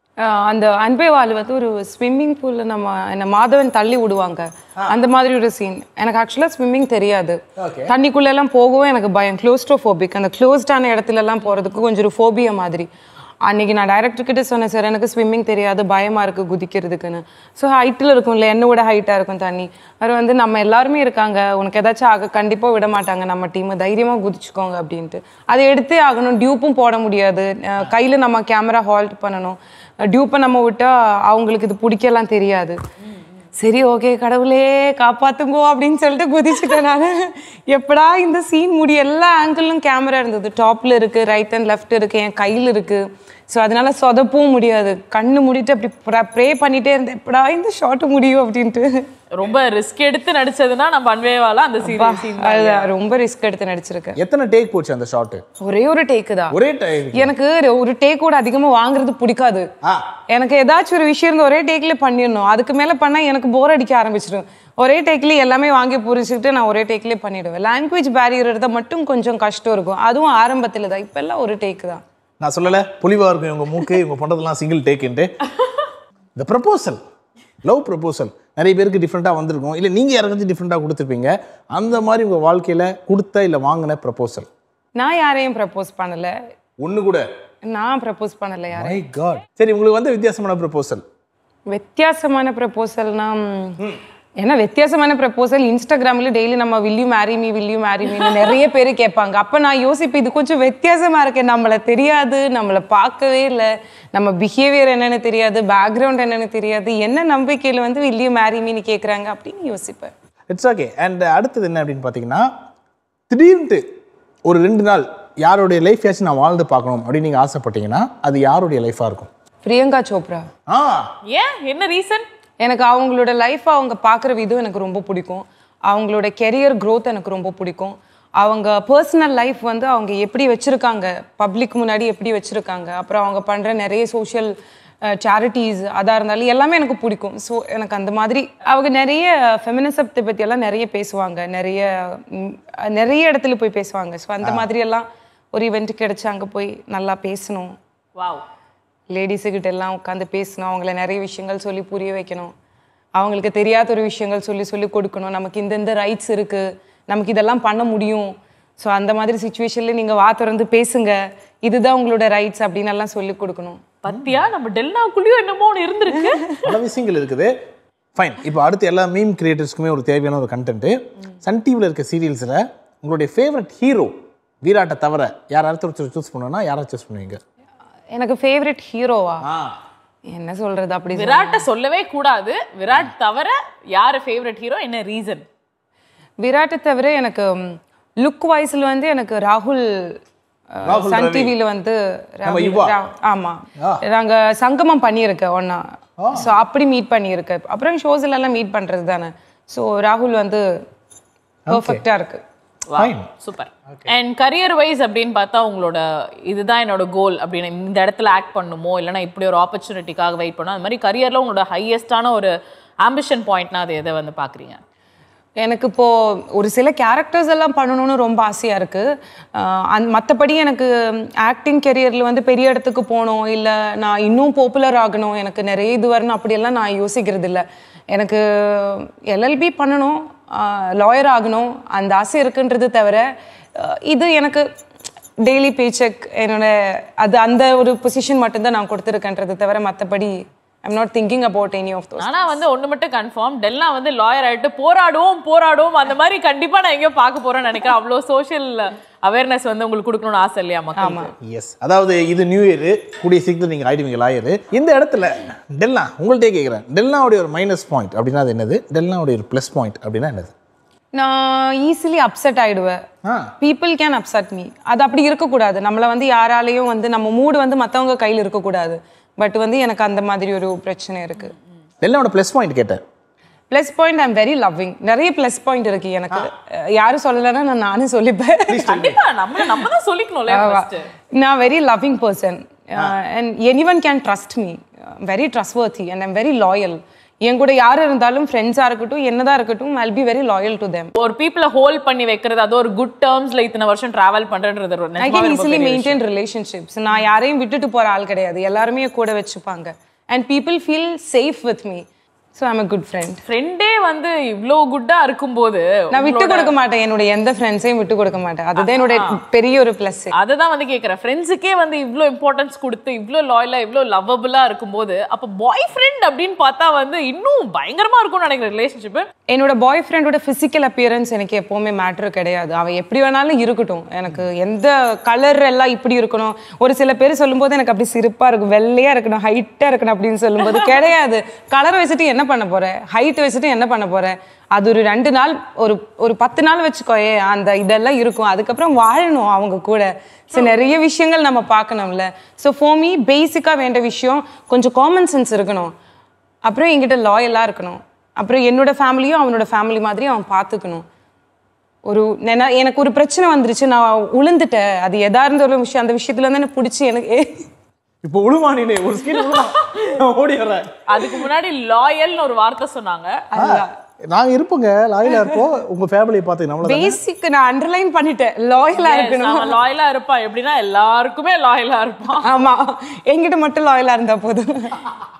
ஆஹ் அந்த அன்பே வாழ் வந்து ஒரு ஸ்விம்மிங் பூல்ல நம்ம என்ன மாதவன் தள்ளி விடுவாங்க அந்த மாதிரி ஒரு சீன் எனக்கு ஆக்சுவலாக ஸ்விம்மிங் தெரியாது தண்ணிக்குள்ள எல்லாம் போகவும் எனக்கு பயம் க்ளோஸ்ட்ரோஃபோபிக் அந்த க்ளோஸ்டான இடத்துல எல்லாம் போறதுக்கு கொஞ்சம் ஒரு ஃபோபியா மாதிரி அன்னைக்கு நான் டைரக்டர் கிட்ட சொன்னேன் சார் எனக்கு ஸ்விம்மிங் தெரியாது பயமா இருக்கு குதிக்கிறதுக்குன்னு ஸோ ஹைட்டில் இருக்கும்ல என்னோட ஹைட்டா இருக்கும் தண்ணி அவர் வந்து நம்ம எல்லாருமே இருக்காங்க உனக்கு ஏதாச்சும் ஆக கண்டிப்பா விட மாட்டாங்க நம்ம டீம் தைரியமா குதிச்சுக்கோங்க அப்படின்ட்டு அதை எடுத்தே ஆகணும் டியூப்பும் போட முடியாது அஹ் கையில நம்ம கேமரா ஹால்ட் பண்ணணும் டியூப்பை நம்ம விட்டா அவங்களுக்கு இது பிடிக்கலாம் தெரியாது சரி ஓகே கடவுளே காப்பாத்துங்கோ அப்படின்னு சொல்லிட்டு குதிச்சுட்டேன் நான் எப்படா இந்த சீன் முடி எல்லா ஆங்கிளும் கேமரா இருந்தது டாப்ல இருக்கு ரைட் அண்ட் லெஃப்ட் இருக்கு என் கையில் இருக்கு ஸோ அதனால சொதப்பவும் முடியாது கண்ணு மூடிட்டு அப்படி ப்ரே பண்ணிட்டே இருந்தேன் எப்படா இந்த ஷார்ட் முடியும் அப்படின்ட்டு ரொம்ப ரிஸ்க் எடுத்து நடிச்சதுன்னா நம்ம அன்வேவால அந்த சீரியல் சீன் அதுதான் ரொம்ப ரிஸ்க் எடுத்து நடிச்சிருக்கேன் எத்தனை டேக் போச்சு அந்த ஷாட்டு ஒரே ஒரு டேக்கு தான் ஒரே டைம் எனக்கு ஒரு டேக்கோட அதிகமா வாங்குறது பிடிக்காது ஆ எனக்கு ஏதாச்சும் ஒரு விஷயம் இருந்து ஒரே டேக்ல பண்ணிடணும் அதுக்கு மேல பண்ணா எனக்கு போர் அடிக்க ஆரம்பிச்சிடும் ஒரே டேக்ல எல்லாமே வாங்கி புரிஞ்சுக்கிட்டு நான் ஒரே டேக்லயே பண்ணிடுவேன் லாங்குவேஜ் பேரியர் இருந்தால் மட்டும் கொஞ்சம் கஷ்டம் இருக்கும் அதுவும் ஆரம்பத்துல தான் இப்பெல்லாம் ஒரு டேக் தான் நான் சொல்லல புலிவா இருக்கும் இவங்க மூக்கு இவங்க பண்றதெல்லாம் சிங்கிள் டேக்குன்ட்டு இந்த ப்ரப்போசல் லவ் ப்ரப்போசல் நிறைய பேருக்கு டிஃப்ரெண்ட்டாக வந்திருக்கும் இல்லை நீங்கள் யாருக்காச்சும் டிஃப்ரெண்ட்டாக கொடுத்துருப்பீங்க அந்த மாதிரி உங்கள் வாழ்க்கையில் கொடுத்த இல்லை வாங்கின ப்ரப்போசல் நான் யாரையும் ப்ரப்போஸ் பண்ணல ஒன்று கூட நான் ப்ரப்போஸ் பண்ணல யாரையும் மை காட் சரி உங்களுக்கு வந்து வித்தியாசமான ப்ரப்போசல் வித்தியாசமான ப்ரப்போசல்னா ஏன்னா வித்தியாசமான ப்ரப்போசல் இன்ஸ்டாகிராம்ல டெய்லி நம்ம will you marry me will you marry me நிறைய பேர் கேட்பாங்க அப்போ நான் யோசிப்பேன் இது கொஞ்சம் வித்தியாசமா இருக்கு நம்மளை தெரியாது நம்மளை பார்க்கவே இல்லை நம்ம பிஹேவியர் என்னன்னு தெரியாது பேக்ரவுண்ட் என்னன்னு தெரியாது என்ன நம்பிக்கையில் வந்து வில்யூ மேரி மீன்னு கேட்குறாங்க அப்படின்னு யோசிப்பேன் இட்ஸ் ஓகே அண்ட் அடுத்தது என்ன அப்படின்னு பார்த்தீங்கன்னா திடீர்னு ஒரு ரெண்டு நாள் யாருடைய லைஃப் ஆச்சும் நான் வாழ்ந்து பார்க்கணும் அப்படின்னு நீங்கள் ஆசைப்பட்டீங்கன்னா அது யாருடைய லைஃபாக இருக்கும் பிரியங்கா சோப்ரா ஆ ஏன் என்ன ரீசன் எனக்கு அவங்களோட லைஃப் அவங்க பார்க்குற விதம் எனக்கு ரொம்ப பிடிக்கும் அவங்களோட கெரியர் growth எனக்கு ரொம்ப பிடிக்கும் அவங்க பர்சனல் லைஃப் வந்து அவங்க எப்படி வச்சுருக்காங்க பப்ளிக் முன்னாடி எப்படி வச்சுருக்காங்க அப்புறம் அவங்க பண்ணுற நிறைய சோஷியல் சேரிட்டிஸ் அதாக இருந்தாலும் எல்லாமே எனக்கு பிடிக்கும் ஸோ எனக்கு அந்த மாதிரி அவங்க நிறைய ஃபெமினிசத்தை பற்றி எல்லாம் நிறைய பேசுவாங்க நிறைய ம், நிறைய இடத்துல போய் பேசுவாங்க ஸோ அந்த மாதிரி எல்லாம் ஒரு இவெண்ட் கிடைச்சு அங்கே போய் நல்லா பேசணும் வாவ் லேடிஸுக்கிட்ட எல்லாம் உட்காந்து பேசணும் அவங்கள நிறைய விஷயங்கள் சொல்லி புரிய வைக்கணும் அவங்களுக்கு தெரியாத ஒரு விஷயங்கள் சொல்லி சொல்லி கொடுக்கணும் நமக்கு இந்தந்த ரைட்ஸ் இருக்கு நமக்கு இதெல்லாம் பண்ண முடியும் ஸோ அந்த மாதிரி சுச்சுவேஷன்ல நீங்க வா திறந்து பேசுங்க இதுதான் உங்களோட ரைட்ஸ் அப்படின்னு எல்லாம் சொல்லி கொடுக்கணும் பத்தியா நம்ம டெல்னாக்குள்ளேயும் என்னமோ ஒன்று இருந்திருக்கு பல விஷயங்கள் இருக்குது ஃபைன் இப்போ அடுத்து எல்லா மீம் கிரியேட்டர்ஸ்க்குமே ஒரு தேவையான ஒரு கண்டென்ட்டு சன் டிவியில் இருக்க சீரியல்ஸில் உங்களுடைய ஃபேவரட் ஹீரோ வீராட்டை தவிர யாராச்சும் ஒருத்தர் சூஸ் பண்ணுன்னா யாரை சூஸ் பண்ணுவீங்க எனக்கு ஃபேவரட் ஹீரோவா என்ன சொல்றது அப்படி சொன்னா? விராட்டை சொல்லவே கூடாது விராட் தவிர யாரு ஃபேவரட் ஹீரோ என்ன ரீசன் விராட்டை தவிர எனக்கு லுக் வைஸ்ல வந்து எனக்கு ராகுல் அஹ், ராகுல் சன் ரவி. டிவில வந்து நம்ம ராகுல் யுவா. ரா- ஆமா நாங்க சங்கமம் பண்ணியிருக்கேன் ஒன்னா ஸோ அப்படி மீட் பண்ணியிருக்கேன் அப்புறம் ஷோஸ்ல எல்லாம் மீட் பண்றது தானே ஸோ ராகுல் வந்து பர்ஃபெக்டா இருக்கு fine super and career wise அப்படின்னு பார்த்தா உங்களோட இதுதான் என்னோட கோல் அப்படின்னு இந்த இடத்துல ஆக்ட் பண்ணுமோ இல்லைன்னா இப்படி ஒரு ஆப்பர்ச்சுனிட்டிக்காக வெயிட் பண்ணணும் அது மாதிரி கரியர்ல உங்களோட ஹையஸ்டான ஒரு ஆம்பிஷன் பாயிண்ட்னா அது எதை வந்து பாக்குறீங்க எனக்கு இப்போ ஒரு சில கேரக்டர்ஸ் எல்லாம் பண்ணணும்னு ரொம்ப ஆசையா இருக்கு அஹ் அந் மற்றபடி எனக்கு ஆக்டிங் கெரியர்ல வந்து பெரிய இடத்துக்கு போகணும் இல்லை நான் இன்னும் பாப்புலர் ஆகணும் எனக்கு நிறைய இது வரணும் அப்படியெல்லாம் நான் யோசிக்கிறது இல்லை எனக்கு எல்எல்பி பண்ணணும் லாயர் ஆகணும் அந்த ஆசை இருக்குன்றது தவிர அஹ் இது எனக்கு டெய்லி பேச்செக் என்னோட அது அந்த ஒரு பொசிஷன் மட்டும்தான் நான் கொடுத்துருக்கேன்றது தவிர மற்றபடி I'm not thinking about any of those ஆனா வந்து ஒண்ணு மட்டும் கன்ஃபார்ம் டெல்லா வந்து லாயர் ஆயிட்டு போராடுவோம் போராடுவோம் அந்த மாதிரி கண்டிப்பா நான் எங்கேயோ பார்க்க போறேன்னு நினைக்கிறேன் அவ்வளோ சோஷியல் அவேர்னஸ் வந்து உங்களுக்கு கொடுக்கணும்னு ஆசை இல்லையா மக்களுக்கு எஸ் அதாவது இது நியூ இயர் கூடிய சீக்கிரம் நீங்கள் ஆயிடுவீங்க லாயர் இந்த இடத்துல டெல்லா உங்கள்கிட்டயே கேட்குறேன் டெல்லாவுடைய ஒரு மைனஸ் பாயிண்ட் அப்படின்னா அது என்னது டெல்லாவுடைய ஒரு ப்ளஸ் பாயிண்ட் அப்படின்னா என்னது நான் ஈஸிலி அப்செட் ஆயிடுவேன் ஆ பீப்புள் கேன் அப்செட் மீ அது அப்படி இருக்கக்கூடாது நம்மளை வந்து யாராலையும் வந்து நம்ம மூடு வந்து மற்றவங்க கையில் இருக்கக்கூடாது பட் வந்து எனக்கு அந்த மாதிரி ஒரு பிரச்சனை இருக்கு டெல்லாவோட ப்ளஸ் பாயிண்ட் கேட்டேன் plus point I'm very loving நிறைய ப்ளஸ் பாயிண்ட் இருக்கு எனக்கு அஹ் யாரும் சொல்லலைன்னா நான் நானே சொல்லிப்பேன் கண்டிப்பா நம்ம நம்ம தான் சொல்லிக்கணும்ல ஃபர்ஸ்ட் நான் very loving person and anyone can trust me very trustworthy and I'm very loyal என் கூட யார் இருந்தாலும் ஃப்ரெண்ட்ஸாக இருக்கட்டும் என்னதான் இருக்கட்டும் I'll be very loyal to them ஒரு பீப்புளை ஹோல்ட் பண்ணி வைக்கிறது அது ஒரு குட் டேர்ம்ஸ்ல இத்தனை வருஷம் டிராவல் பண்றன்றது ஒரு ஐ நிஜமாவே கேன் ரொம்ப ஈஸிலி பெரிய மெயின்டைன் ரிலேஷன்ஷிப்ஸ் நான் யாரையும் விட்டுட்டு போற ஆள் கிடையாது எல்லாருமே என் கூட வச்சுப்பாங்க and people feel safe with me so I'm a good friend ஃப்ரெண்டே வந்து இவ்ளோ குட்டா இருக்கும்போது நான் விட்டு கொடுக்க மாட்டேன் என்னுடைய எந்த ஃப்ரெண்ட்ஸையும் விட்டு கொடுக்க மாட்டேன் அதுதான் என்னுடைய பெரிய ஒரு ப்ளஸ் அதை தான் வந்து கேட்குறேன் ஃப்ரெண்ட்ஸுக்கே வந்து இவ்ளோ இம்பார்ட்டன்ஸ் கொடுத்து இவ்ளோ லாயலாக இவ்ளோ லவ்வபுளாக இருக்கும்போது அப்போ பாய் ஃப்ரெண்ட் அப்படின்னு பார்த்தா வந்து இன்னும் பயங்கரமா இருக்கும்னு நினைக்கிறேன் ரிலேஷன்ஷிப் என்னோட பாய் ஃப்ரெண்டோட ஃபிசிக்கல் அப்பியரன்ஸ் எனக்கு எப்போவுமே மேட்ரு கிடையாது அவன் எப்படி வேணாலும் இருக்கட்டும் எனக்கு எந்த கலர் எல்லாம் இப்படி இருக்கணும் ஒரு சில பேர் சொல்லும்போது எனக்கு அப்படி சிரிப்பா இருக்கும் வெள்ளையா இருக்கணும் ஹைட்டா இருக்கணும் அப்படின்னு சொல்லும்போது கிடையாது கலர் வச்சுட்டு என்ன பண்ண போற ஹைட் வச்சுட்டு என்ன பண்ண போற அது ஒரு ரெண்டு நாள் ஒரு ஒரு பத்து நாள் வச்சுக்கோயே அந்த இதெல்லாம் இருக்கும் அதுக்கப்புறம் வாழணும் அவங்க கூட ஸோ நிறைய விஷயங்கள் நம்ம பார்க்கணும்ல ஸோ ஃபோமி பேசிக்காக வேண்ட விஷயம் கொஞ்சம் காமன் சென்ஸ் இருக்கணும் அப்புறம் என்கிட்ட லாயலாக இருக்கணும் அப்புறம் என்னோட ஃபேமிலியும் அவனோட ஃபேமிலி மாதிரி அவன் பார்த்துக்கணும் ஒரு நென- எனக்கு ஒரு பிரச்சனை வந்துருச்சு நான் உளுந்துட்டேன் அது எதா இருந்த ஒரு விஷயம் அந்த விஷயத்துல இருந்து எனக்கு பிடிச்சி எனக்கு இப்போ உழுவானிலே ஒரு ஸ்கிரீன் ஓடி வர்றேன் அதுக்கு முன்னாடி லாயல்னு ஒரு வார்த்தை சொன்னாங்க நாங்க இருப்போங்க லாயிலா இருப்போம் உங்க ஃபேமிலியை பார்த்து நம்மள பேசிக் நான் அண்டர்லைன் பண்ணிட்டேன் லாயலா இருக்கணும் அவன் லாயலா இருப்பான் எப்படின்னா எல்லாருக்குமே லாயலா இருப்பான் ஆமா என்கிட்ட மட்டும் லாயலா இருந்தா போதும்